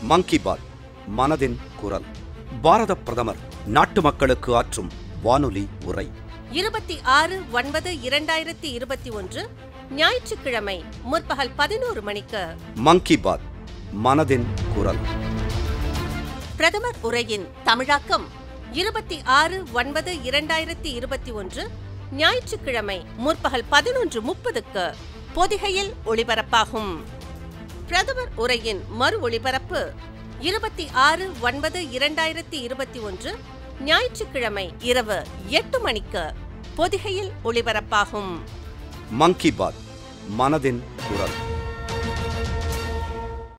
மங்கி பாத் மனதின் குரல் பாரத பிரதமர் நாட்டு மக்களுக்கு ஆற்றும் வானொலி உரை இருபத்தி ஆறு ஒன்பது இரண்டாயிரத்தி இருபத்தி ஒன்று ஞாயிற்றுக்கிழமை முற்பகல் பதினோரு மணிக்கு மங்கி பாத் மனதின் குரல் பிரதமர் உரையின் தமிழாக்கம் இருபத்தி ஆறு ஒன்பது இரண்டாயிரத்தி இருபத்தி ஒன்று ஞாயிற்றுக்கிழமை முற்பகல் பதினொன்று முப்பதுக்கு பொதிகையில் ஒளிபரப்பாகும் பிரதமர் உரையின் மறு ஒளிபரப்பு இருபத்தி ஆறு ஒன்பது இரண்டாயிரத்தி இருபத்தி ஒன்று ஞாயிற்றுக்கிழமை இரவு எட்டு மணிக்கு பொதிகையில் ஒளிபரப்பாகும் மங்கி பாத் மனதின் குரல்